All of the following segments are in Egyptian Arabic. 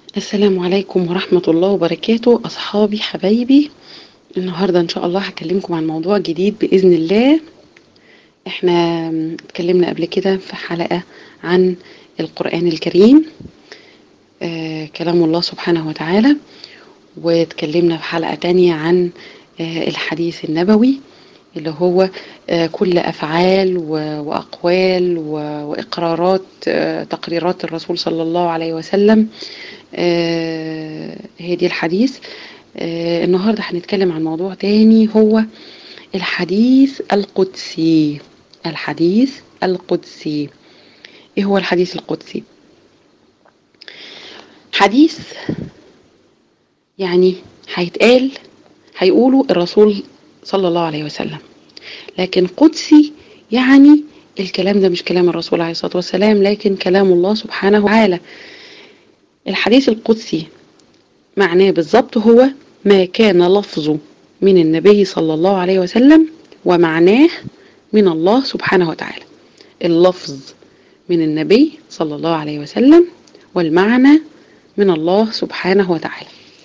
السلام عليكم ورحمة الله وبركاته أصحابي حبايبي النهاردة إن شاء الله هكلمكم عن موضوع جديد بإذن الله احنا اتكلمنا قبل كده في حلقة عن القرآن الكريم آه كلام الله سبحانه وتعالى واتكلمنا في حلقة تانية عن آه الحديث النبوي اللي هو آه كل أفعال و- وأقوال و- وإقرارات آه تقريرات الرسول صلى الله عليه وسلم آه هي دي الحديث آه النهاردة هنتكلم عن موضوع تاني هو الحديث القدسي الحديث القدسي ايه هو الحديث القدسي حديث يعني هيتقال هيقوله الرسول صلى الله عليه وسلم لكن قدسي يعني الكلام ده مش كلام الرسول عليه الصلاة والسلام لكن كلام الله سبحانه وتعالى الحديث القدسي معناه بالظبط هو ما كان لفظه من النبي صلى الله عليه وسلم ومعناه من الله سبحانه وتعالى اللفظ من النبي صلى الله عليه وسلم والمعنى من الله سبحانه وتعالى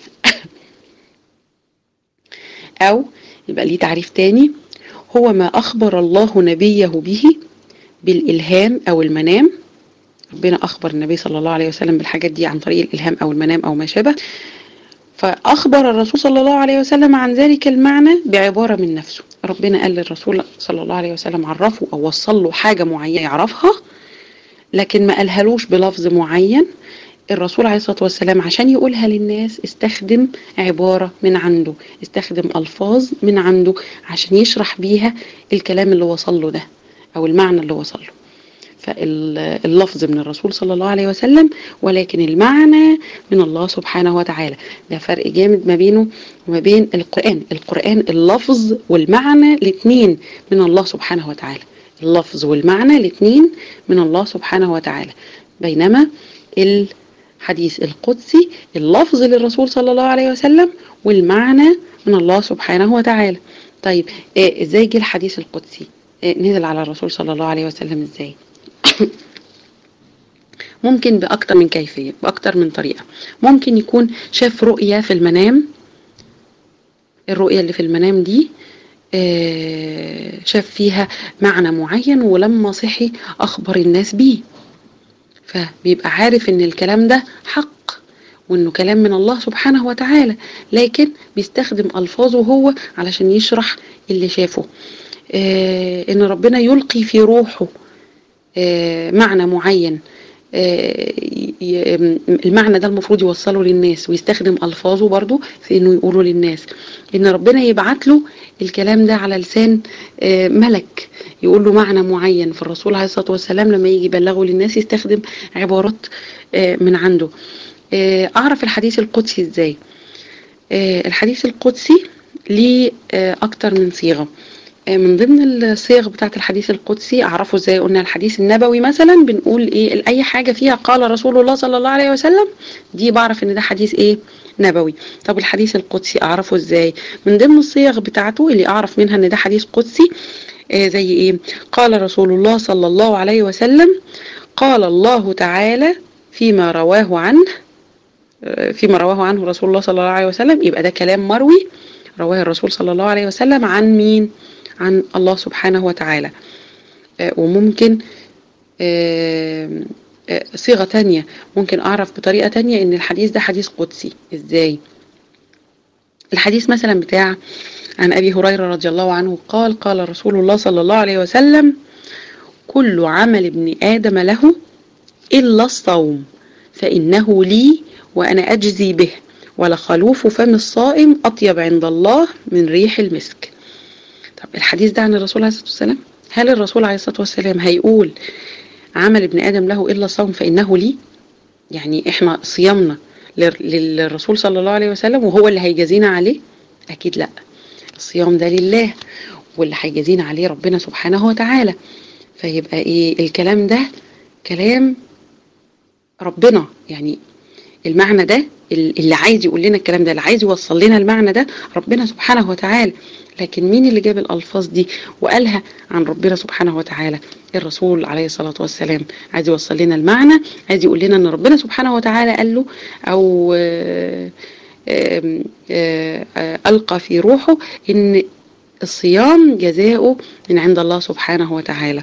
أو يبقى ليه تعريف تاني هو ما أخبر الله نبيه به بالإلهام أو المنام ربنا أخبر النبي صلى الله عليه وسلم بالحاجات دي عن طريق الإلهام أو المنام أو ما شابه فأخبر الرسول صلى الله عليه وسلم عن ذلك المعنى بعبارة من نفسه ربنا قال للرسول صلى الله عليه وسلم عرفه أو وصل له حاجة معينة يعرفها لكن ما قالهالوش بلفظ معين الرسول عليه الصلاة والسلام عشان يقولها للناس استخدم عبارة من عنده استخدم ألفاظ من عنده عشان يشرح بيها الكلام اللي وصل له ده أو المعنى اللي وصل له فاللفظ من الرسول صلى الله عليه وسلم ولكن المعنى من الله سبحانه وتعالى ده فرق جامد ما بينه وما بين القرآن القرآن اللفظ والمعنى الاثنين من الله سبحانه وتعالى اللفظ والمعنى الاثنين من الله سبحانه وتعالى بينما الحديث القدسي اللفظ للرسول صلى الله عليه وسلم والمعنى من الله سبحانه وتعالى طيب آه ازاي جه الحديث القدسي آه نزل على الرسول صلى الله عليه وسلم ازاي ممكن بأكتر من كيفية بأكتر من طريقة ممكن يكون شاف رؤية في المنام الرؤية اللي في المنام دي آه، شاف فيها معنى معين ولما صحي أخبر الناس بيه فبيبقى عارف ان الكلام ده حق وانه كلام من الله سبحانه وتعالى لكن بيستخدم الفاظه هو علشان يشرح اللي شافه آه ان ربنا يلقي في روحه آه معنى معين آه ي- المعنى ده المفروض يوصله للناس ويستخدم الفاظه برضو في انه يقوله للناس ان ربنا يبعت له الكلام ده على لسان آه، ملك يقول له معنى معين فالرسول عليه الصلاه والسلام لما يجي يبلغه للناس يستخدم عبارات آه، من عنده آه، اعرف الحديث القدسي ازاي آه، الحديث القدسي ليه آه، اكتر من صيغه آه، من ضمن الصيغ بتاعه الحديث القدسي اعرفه ازاي قلنا الحديث النبوي مثلا بنقول ايه اي حاجه فيها قال رسول الله صلى الله عليه وسلم دي بعرف ان ده حديث ايه نبوي طب الحديث القدسي اعرفه ازاي من ضمن الصيغ بتاعته اللي اعرف منها ان ده حديث قدسي آه زي ايه قال رسول الله صلى الله عليه وسلم قال الله تعالى فيما رواه عنه آه، فيما رواه عنه رسول الله صلى الله عليه وسلم يبقى ده كلام مروي رواه الرسول صلى الله عليه وسلم عن مين عن الله سبحانه وتعالى آه، وممكن آه، آه، صيغة تانية ممكن أعرف بطريقة تانية إن الحديث ده حديث قدسي إزاي الحديث مثلا بتاع عن أبي هريرة رضي الله عنه قال قال رسول الله صلى الله عليه وسلم كل عمل ابن آدم له إلا الصوم فإنه لي وأنا أجزي به ولخلوف فم الصائم أطيب عند الله من ريح المسك طب الحديث ده عن الرسول عليه الصلاة والسلام هل الرسول عليه الصلاة والسلام هيقول عمل ابن آدم له إلا الصوم فإنه لي يعني إحنا صيامنا لل- للرسول صلى الله عليه وسلم وهو اللي هيجازينا عليه أكيد لا الصيام ده لله واللي هيجازينا عليه ربنا سبحانه وتعالى فيبقى إيه الكلام ده كلام ربنا يعني المعنى ده اللي عايز يقول لنا الكلام ده اللي عايز يوصل لنا المعنى ده ربنا سبحانه وتعالى لكن مين اللي جاب الألفاظ دي وقالها عن ربنا سبحانه وتعالى الرسول عليه الصلاة والسلام عايز يوصل لنا المعنى عايز يقول لنا ان ربنا سبحانه وتعالى قال له او آآ آآ ألقى في روحه ان الصيام جزاؤه من عند الله سبحانه وتعالى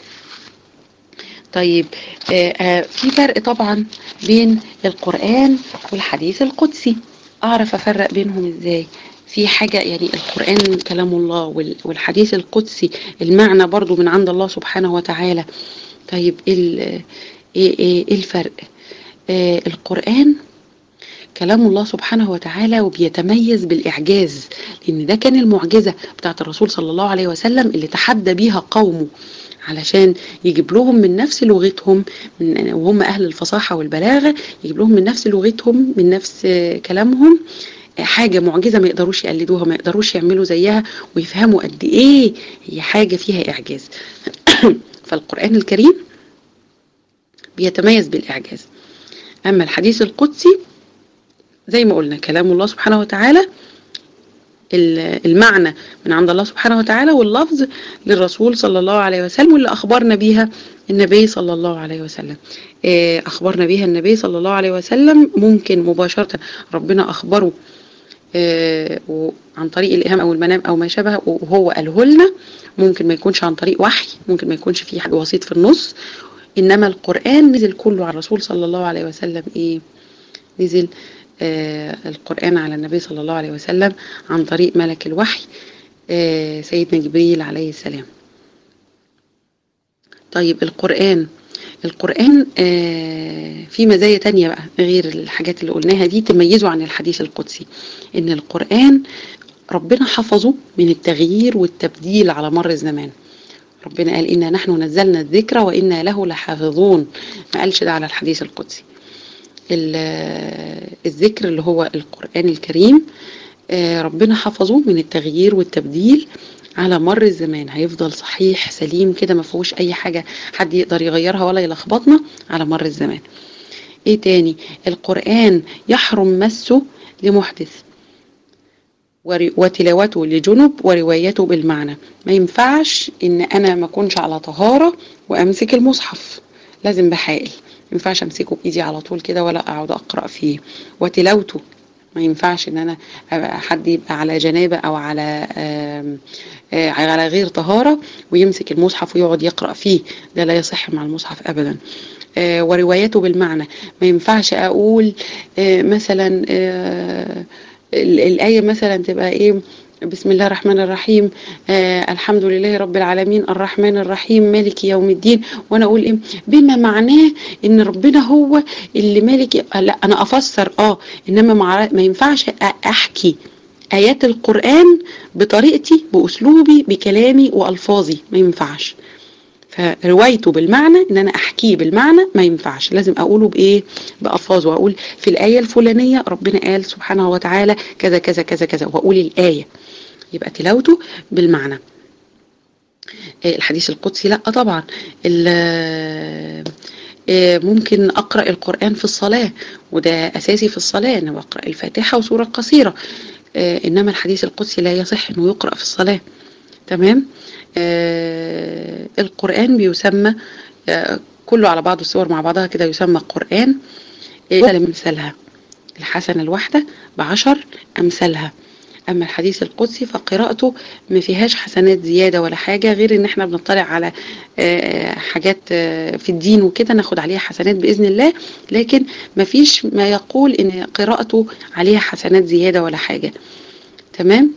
طيب آآ في فرق طبعا بين القرآن والحديث القدسي أعرف أفرق بينهم إزاي في حاجة يعني القرآن كلام الله والحديث القدسي المعنى برضو من عند الله سبحانه وتعالى طيب ايه ايه الفرق آه القرآن كلام الله سبحانه وتعالى وبيتميز بالإعجاز لأن ده كان المعجزة بتاعت الرسول صلى الله عليه وسلم اللي تحدى بيها قومه علشان يجيب لهم من نفس لغتهم من وهم أهل الفصاحة والبلاغة يجيب لهم من نفس لغتهم من نفس كلامهم حاجة معجزة ما يقدروش يقلدوها ما يقدروش يعملوا زيها ويفهموا قد ايه هي حاجة فيها اعجاز فالقرآن الكريم بيتميز بالاعجاز اما الحديث القدسي زي ما قلنا كلام الله سبحانه وتعالى المعنى من عند الله سبحانه وتعالى واللفظ للرسول صلى الله عليه وسلم واللي أخبرنا بيها النبي صلى الله عليه وسلم أخبرنا بيها النبي صلى الله عليه وسلم ممكن مباشرة ربنا أخبره عن طريق الإلهام أو المنام أو ما شابه وهو قاله لنا ممكن ما يكونش عن طريق وحي ممكن ما يكونش فيه حد وسيط في النص إنما القرآن نزل كله على الرسول صلى الله عليه وسلم إيه نزل آه القرآن على النبي صلى الله عليه وسلم عن طريق ملك الوحي آه سيدنا جبريل عليه السلام طيب القرآن القرآن آه في مزايا تانية بقى غير الحاجات اللي قلناها دي تميزه عن الحديث القدسي ان القرآن ربنا حفظه من التغيير والتبديل على مر الزمان ربنا قال إنا نحن نزلنا الذكر وإنا له لحافظون ما قالش ده على الحديث القدسي الذكر اللي هو القرآن الكريم ربنا حفظه من التغيير والتبديل على مر الزمان هيفضل صحيح سليم كده ما فيهوش اي حاجة حد يقدر يغيرها ولا يلخبطنا على مر الزمان ايه تاني القرآن يحرم مسه لمحدث وتلاوته لجنب وروايته بالمعنى ما ينفعش ان انا ما اكونش على طهارة وامسك المصحف لازم بحائل ما ينفعش امسكه بايدي على طول كده ولا اقعد اقرا فيه وتلاوته ما ينفعش ان انا حد يبقى على جنابه او على آآ آآ على غير طهاره ويمسك المصحف ويقعد يقرا فيه ده لا يصح مع المصحف ابدا وروايته بالمعنى ما ينفعش اقول مثلا الايه مثلا تبقى ايه بسم الله الرحمن الرحيم آه الحمد لله رب العالمين الرحمن الرحيم مالك يوم الدين وانا اقول ايه بما معناه ان ربنا هو اللي مالك لا انا افسر اه انما مع ما ينفعش احكي ايات القران بطريقتي باسلوبي بكلامي والفاظي ما ينفعش فروايته بالمعنى ان انا احكيه بالمعنى ما ينفعش لازم اقوله بايه بالفاظ واقول في الايه الفلانيه ربنا قال سبحانه وتعالى كذا كذا كذا كذا واقول الايه يبقى تلاوته بالمعنى الحديث القدسي لا طبعا ممكن اقرا القران في الصلاه وده اساسي في الصلاه انا بقرا الفاتحه وسوره قصيره انما الحديث القدسي لا يصح انه يقرا في الصلاه تمام آه القرآن بيسمى آه كله على بعضه الصور مع بعضها كده يسمى قرآن آه مثالها الحسنة الواحدة بعشر أمثالها أما الحديث القدسي فقراءته ما فيهاش حسنات زيادة ولا حاجة غير إن احنا بنطلع على آه حاجات آه في الدين وكده ناخد عليها حسنات بإذن الله لكن ما فيش ما يقول إن قراءته عليها حسنات زيادة ولا حاجة تمام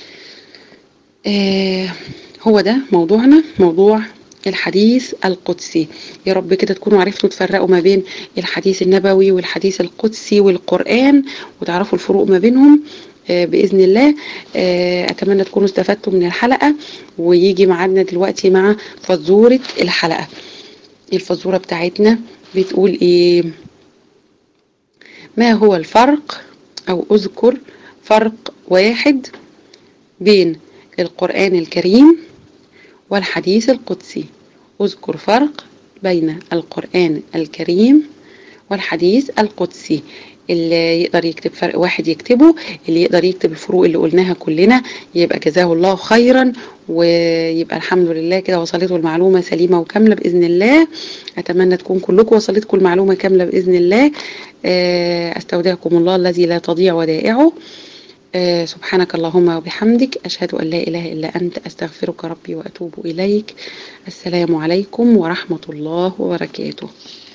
آه هو ده موضوعنا موضوع الحديث القدسي يا رب كده تكونوا عرفتوا تفرقوا ما بين الحديث النبوي والحديث القدسي والقرآن وتعرفوا الفروق ما بينهم آه بإذن الله آه أتمنى تكونوا استفدتوا من الحلقة ويجي معادنا دلوقتي مع فزورة الحلقة الفزورة بتاعتنا بتقول إيه ما هو الفرق أو أذكر فرق واحد بين القرآن الكريم والحديث القدسي اذكر فرق بين القرآن الكريم والحديث القدسي اللي يقدر يكتب فرق واحد يكتبه اللي يقدر يكتب الفروق اللي قلناها كلنا يبقى جزاه الله خيرا ويبقى الحمد لله كده وصلته المعلومة سليمة وكاملة بإذن الله أتمنى تكون كلكم وصلتكم المعلومة كاملة بإذن الله آه، أستودعكم الله الذي لا تضيع ودائعه آه، سبحانك اللهم وبحمدك أشهد أن لا إله إلا أنت أستغفرك ربي وأتوب إليك السلام عليكم ورحمة الله وبركاته